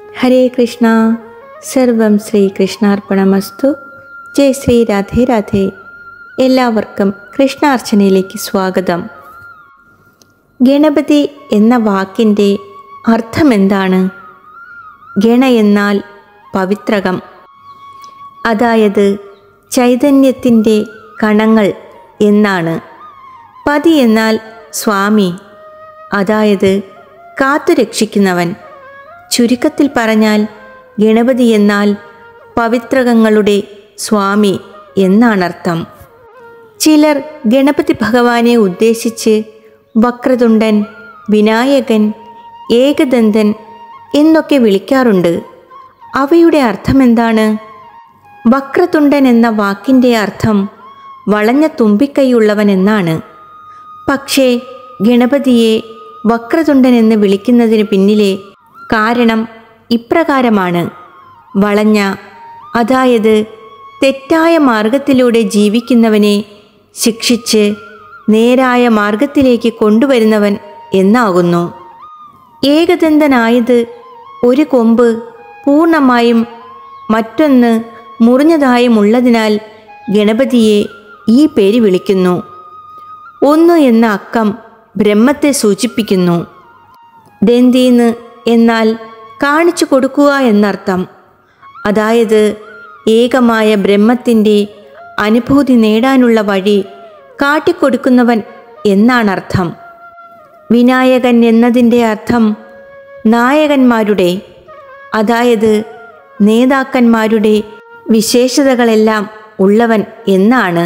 ഹരേ കൃഷ്ണ സർവം ശ്രീകൃഷ്ണാർപ്പണമസ്തു ജയ് ശ്രീ രാധേ രാധേ എല്ലാവർക്കും കൃഷ്ണാർച്ചനയിലേക്ക് സ്വാഗതം ഗണപതി എന്ന വാക്കിൻ്റെ അർത്ഥമെന്താണ് ഗണ എന്നാൽ പവിത്രകം അതായത് ചൈതന്യത്തിൻ്റെ കണങ്ങൾ എന്നാണ് പതി എന്നാൽ സ്വാമി അതായത് കാത്തുരക്ഷിക്കുന്നവൻ ചുരുക്കത്തിൽ പറഞ്ഞാൽ ഗണപതി എന്നാൽ പവിത്രകങ്ങളുടെ സ്വാമി എന്നാണർത്ഥം ചിലർ ഗണപതി ഭഗവാനെ ഉദ്ദേശിച്ച് വക്രതുണ്ടൻ വിനായകൻ ഏകദന്തൻ എന്നൊക്കെ വിളിക്കാറുണ്ട് അവയുടെ അർത്ഥമെന്താണ് വക്രതുണ്ടൻ എന്ന വാക്കിൻ്റെ അർത്ഥം വളഞ്ഞ തുമ്പിക്കൈയുള്ളവൻ എന്നാണ് പക്ഷേ ഗണപതിയെ വക്രതുണ്ടൻ എന്ന് വിളിക്കുന്നതിന് പിന്നിലെ കാരണം ഇപ്രകാരമാണ് വളഞ്ഞ അതായത് തെറ്റായ മാർഗത്തിലൂടെ ജീവിക്കുന്നവനെ ശിക്ഷിച്ച് നേരായ മാർഗത്തിലേക്ക് കൊണ്ടുവരുന്നവൻ എന്നാകുന്നു ഏകദന്തനായത് ഒരു കൊമ്പ് പൂർണ്ണമായും മറ്റൊന്ന് മുറിഞ്ഞതായും ഉള്ളതിനാൽ ഗണപതിയെ ഈ പേര് വിളിക്കുന്നു ഒന്ന് എന്ന അക്കം ബ്രഹ്മത്തെ സൂചിപ്പിക്കുന്നു ദന്തീന്ന് എന്നാൽ കാണിച്ചു കൊടുക്കുക എന്നർത്ഥം അതായത് ഏകമായ ബ്രഹ്മത്തിൻ്റെ അനുഭൂതി നേടാനുള്ള വഴി കാട്ടിക്കൊടുക്കുന്നവൻ എന്നാണർത്ഥം വിനായകൻ എന്നതിൻ്റെ അർത്ഥം നായകന്മാരുടെ അതായത് നേതാക്കന്മാരുടെ വിശേഷതകളെല്ലാം ഉള്ളവൻ എന്നാണ്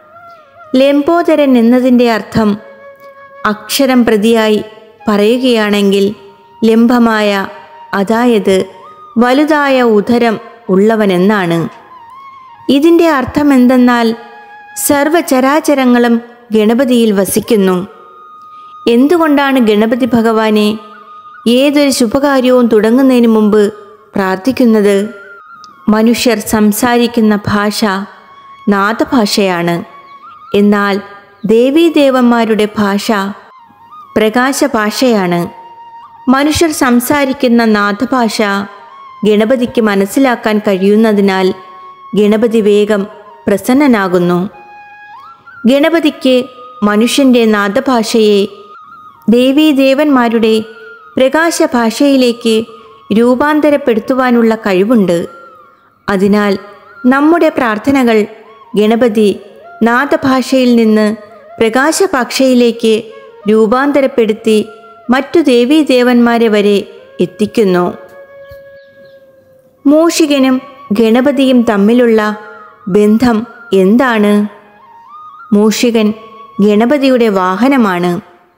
ലംബോദരൻ എന്നതിൻ്റെ അർത്ഥം അക്ഷരം പ്രതിയായി പറയുകയാണെങ്കിൽ ലംബമായ അതായത് വലുതായ ഉദരം ഉള്ളവനെന്നാണ് ഇതിൻ്റെ അർത്ഥം എന്തെന്നാൽ സർവചരാചരങ്ങളും ഗണപതിയിൽ വസിക്കുന്നു എന്തുകൊണ്ടാണ് ഗണപതി ഭഗവാനെ ഏതൊരു ശുഭകാര്യവും തുടങ്ങുന്നതിന് മുമ്പ് പ്രാർത്ഥിക്കുന്നത് മനുഷ്യർ സംസാരിക്കുന്ന ഭാഷ നാദഭാഷയാണ് എന്നാൽ ദേവീദേവന്മാരുടെ ഭാഷ പ്രകാശഭാഷയാണ് മനുഷ്യർ സംസാരിക്കുന്ന നാദഭാഷ ഗണപതിക്ക് മനസ്സിലാക്കാൻ കഴിയുന്നതിനാൽ ഗണപതി വേഗം പ്രസന്നനാകുന്നു ഗണപതിക്ക് മനുഷ്യൻ്റെ നാദഭാഷയെ ദേവീദേവന്മാരുടെ പ്രകാശഭാഷയിലേക്ക് രൂപാന്തരപ്പെടുത്തുവാനുള്ള കഴിവുണ്ട് അതിനാൽ നമ്മുടെ പ്രാർത്ഥനകൾ ഗണപതി നാദഭാഷയിൽ നിന്ന് പ്രകാശഭാഷയിലേക്ക് രൂപാന്തരപ്പെടുത്തി മറ്റു ദേവീദേവന്മാരെ വരെ എത്തിക്കുന്നു മൂഷികനും ഗണപതിയും തമ്മിലുള്ള ബന്ധം എന്താണ് മൂഷികൻ ഗണപതിയുടെ വാഹനമാണ്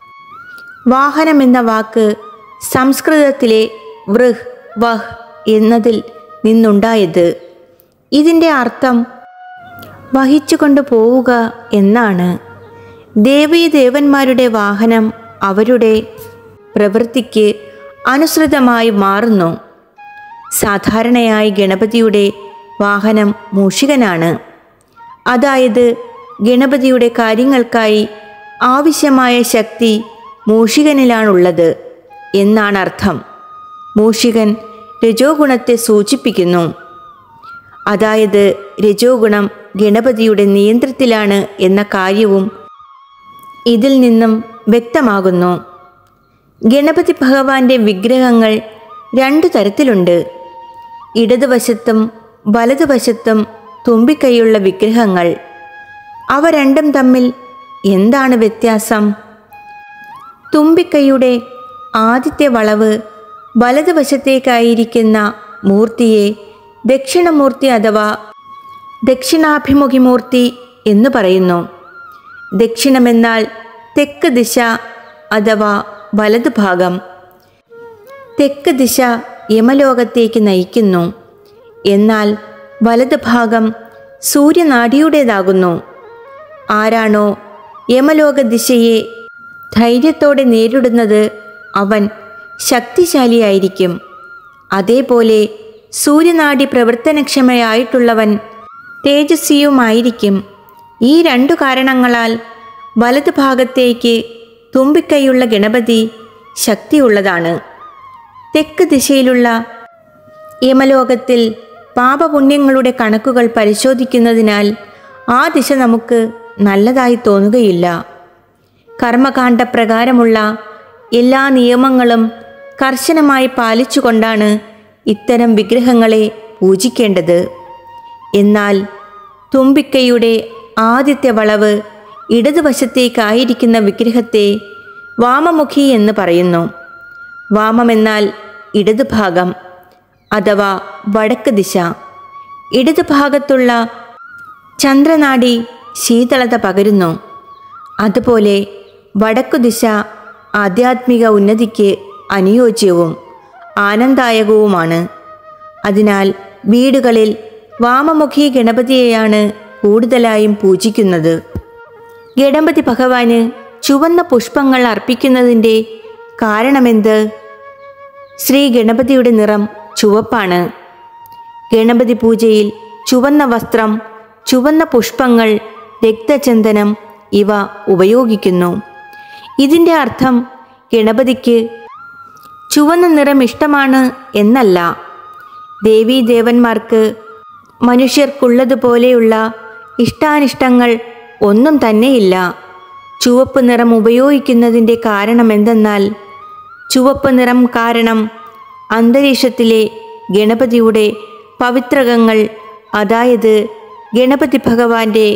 വാഹനം എന്ന വാക്ക് സംസ്കൃതത്തിലെ വൃഹ് വഹ് എന്നതിൽ നിന്നുണ്ടായത് ഇതിൻ്റെ അർത്ഥം വഹിച്ചുകൊണ്ട് പോവുക എന്നാണ് ദേവീദേവന്മാരുടെ വാഹനം അവരുടെ പ്രവൃത്തിക്ക് അനുസൃതമായി മാറുന്നു സാധാരണയായി ഗണപതിയുടെ വാഹനം മൂഷികനാണ് അതായത് ഗണപതിയുടെ കാര്യങ്ങൾക്കായി ആവശ്യമായ ശക്തി മൂഷികനിലാണുള്ളത് എന്നാണ് അർത്ഥം മൂഷികൻ രജോ ഗുണത്തെ സൂചിപ്പിക്കുന്നു അതായത് രജോ ഗുണം ഗണപതിയുടെ നിയന്ത്രണത്തിലാണ് എന്ന കാര്യവും ഇതിൽ നിന്നും വ്യക്തമാകുന്നു ഗണപതി ഭഗവാന്റെ വിഗ്രഹങ്ങൾ രണ്ടു തരത്തിലുണ്ട് ഇടതുവശത്തും വലതുവശത്തും തുമ്പിക്കൈയുള്ള വിഗ്രഹങ്ങൾ അവ രണ്ടും തമ്മിൽ എന്താണ് വ്യത്യാസം തുമ്പിക്കൈയുടെ ആദ്യത്തെ വളവ് വലതുവശത്തേക്കായിരിക്കുന്ന മൂർത്തിയെ ദക്ഷിണമൂർത്തി അഥവാ ദക്ഷിണാഭിമുഖി മൂർത്തി എന്ന് പറയുന്നു ദക്ഷിണമെന്നാൽ തെക്ക് ദിശ അഥവാ വലതുഭാഗം തെക്ക് ദിശ യമലോകത്തേക്ക് നയിക്കുന്നു എന്നാൽ വലതുഭാഗം സൂര്യനാടിയുടേതാകുന്നു ആരാണോ യമലോക ദിശയെ ധൈര്യത്തോടെ നേരിടുന്നത് അവൻ ശക്തിശാലിയായിരിക്കും അതേപോലെ സൂര്യനാടി പ്രവർത്തനക്ഷമയായിട്ടുള്ളവൻ തേജസ്വിയുമായിരിക്കും ഈ രണ്ടു കാരണങ്ങളാൽ വലതുഭാഗത്തേക്ക് തുമ്പിക്കൈയുള്ള ഗണപതി ശക്തിയുള്ളതാണ് തെക്ക് ദിശയിലുള്ള യമലോകത്തിൽ പാപപുണ്യങ്ങളുടെ കണക്കുകൾ പരിശോധിക്കുന്നതിനാൽ ആ ദിശ നമുക്ക് നല്ലതായി തോന്നുകയില്ല കർമ്മകാണ്ഡപ്രകാരമുള്ള എല്ലാ നിയമങ്ങളും കർശനമായി പാലിച്ചുകൊണ്ടാണ് ഇത്തരം വിഗ്രഹങ്ങളെ പൂജിക്കേണ്ടത് എന്നാൽ തുമ്പിക്കൈയുടെ ആദ്യത്തെ വളവ് ഇടതുവശത്തേക്കായിരിക്കുന്ന വിഗ്രഹത്തെ വാമമുഖി എന്ന് പറയുന്നു വാമമെന്നാൽ ഇടതുഭാഗം അഥവാ വടക്ക് ദിശ ഇടതുഭാഗത്തുള്ള ചന്ദ്രനാടി ശീതളത പകരുന്നു അതുപോലെ വടക്കുദിശ ആധ്യാത്മിക ഉന്നതിക്ക് അനുയോജ്യവും ആനന്ദായകവുമാണ് അതിനാൽ വീടുകളിൽ വാമമുഖി ഗണപതിയെയാണ് കൂടുതലായും പൂജിക്കുന്നത് ഗണപതി ഭഗവാന് ചുവന്ന പുഷ്പങ്ങൾ അർപ്പിക്കുന്നതിൻ്റെ കാരണമെന്ത് ശ്രീ ഗണപതിയുടെ നിറം ചുവപ്പാണ് ഗണപതി പൂജയിൽ ചുവന്ന വസ്ത്രം ചുവന്ന പുഷ്പങ്ങൾ രക്തചന്ദനം ഇവ ഉപയോഗിക്കുന്നു ഇതിൻ്റെ അർത്ഥം ഗണപതിക്ക് ചുവന്ന നിറം ഇഷ്ടമാണ് എന്നല്ല ദേവീദേവന്മാർക്ക് മനുഷ്യർക്കുള്ളതുപോലെയുള്ള ഇഷ്ടാനിഷ്ടങ്ങൾ ഒന്നും തന്നെയില്ല ചുവപ്പ് നിറം ഉപയോഗിക്കുന്നതിൻ്റെ കാരണം എന്തെന്നാൽ ചുവപ്പ് നിറം കാരണം അന്തരീക്ഷത്തിലെ ഗണപതിയുടെ പവിത്രകങ്ങൾ അതായത് ഗണപതി ഭഗവാന്റെ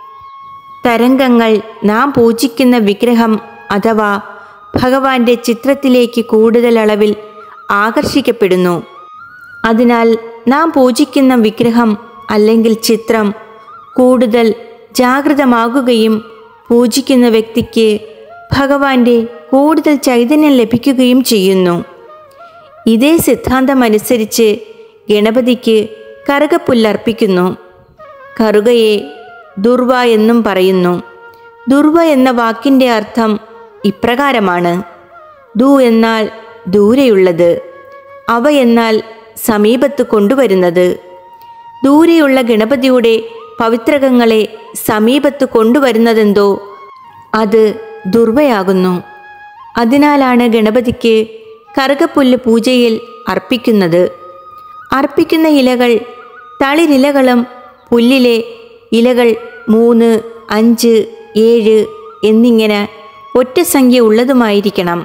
തരംഗങ്ങൾ നാം പൂജിക്കുന്ന വിഗ്രഹം അഥവാ ഭഗവാന്റെ ചിത്രത്തിലേക്ക് കൂടുതൽ അളവിൽ ആകർഷിക്കപ്പെടുന്നു അതിനാൽ നാം പൂജിക്കുന്ന വിഗ്രഹം അല്ലെങ്കിൽ ചിത്രം കൂടുതൽ ജാഗ്രതമാകുകയും പൂജിക്കുന്ന വ്യക്തിക്ക് ഭഗവാന്റെ കൂടുതൽ ചൈതന്യം ലഭിക്കുകയും ചെയ്യുന്നു ഇതേ സിദ്ധാന്തമനുസരിച്ച് ഗണപതിക്ക് കറുകപ്പുല്ലർപ്പിക്കുന്നു കറുകയെ ദുർവ എന്നും പറയുന്നു ദുർവ എന്ന വാക്കിൻ്റെ അർത്ഥം ഇപ്രകാരമാണ് ദു എന്നാൽ ദൂരെയുള്ളത് അവ എന്നാൽ സമീപത്ത് കൊണ്ടുവരുന്നത് ദൂരെയുള്ള ഗണപതിയുടെ പവിത്രകങ്ങളെ സമീപത്ത് കൊണ്ടുവരുന്നതെന്തോ അത് ദുർവയാകുന്നു അതിനാലാണ് ഗണപതിക്ക് കറുകപ്പുല്ല് പൂജയിൽ അർപ്പിക്കുന്നത് അർപ്പിക്കുന്ന ഇലകൾ തളിരിലകളും പുല്ലിലെ ഇലകൾ മൂന്ന് അഞ്ച് ഏഴ് എന്നിങ്ങനെ ഒറ്റ സംഖ്യ ഉള്ളതുമായിരിക്കണം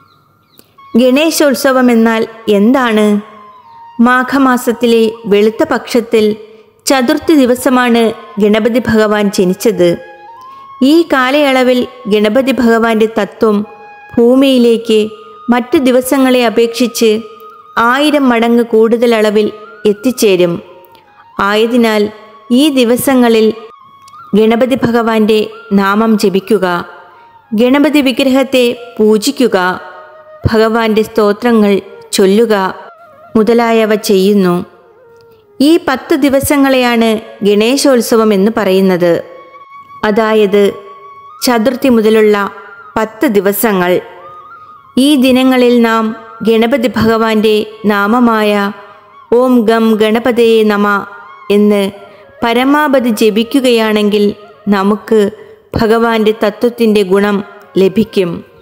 ഗണേശോത്സവം എന്നാൽ എന്താണ് മാഘമാസത്തിലെ വെളുത്ത പക്ഷത്തിൽ ചതുർത്ഥി ദിവസമാണ് ഗണപതി ഭഗവാൻ ജനിച്ചത് ഈ കാലയളവിൽ ഗണപതി ഭഗവാന്റെ തത്വം ഭൂമിയിലേക്ക് മറ്റു ദിവസങ്ങളെ അപേക്ഷിച്ച് ആയിരം മടങ്ങ് കൂടുതൽ അളവിൽ എത്തിച്ചേരും ആയതിനാൽ ഈ ദിവസങ്ങളിൽ ഗണപതി ഭഗവാന്റെ നാമം ജപിക്കുക ഗണപതി വിഗ്രഹത്തെ പൂജിക്കുക ഭഗവാന്റെ സ്തോത്രങ്ങൾ ചൊല്ലുക മുതലായവ ചെയ്യുന്നു ഈ പത്ത് ദിവസങ്ങളെയാണ് ഗണേശോത്സവം എന്ന് പറയുന്നത് അതായത് ചതുർത്ഥി മുതലുള്ള പത്ത് ദിവസങ്ങൾ ഈ ദിനങ്ങളിൽ നാം ഗണപതി ഭഗവാന്റെ നാമമായ ഓം ഗം ഗണപതയെ നമ എന്ന് പരമാവധി ജപിക്കുകയാണെങ്കിൽ നമുക്ക് ഭഗവാന്റെ തത്വത്തിൻ്റെ ഗുണം ലഭിക്കും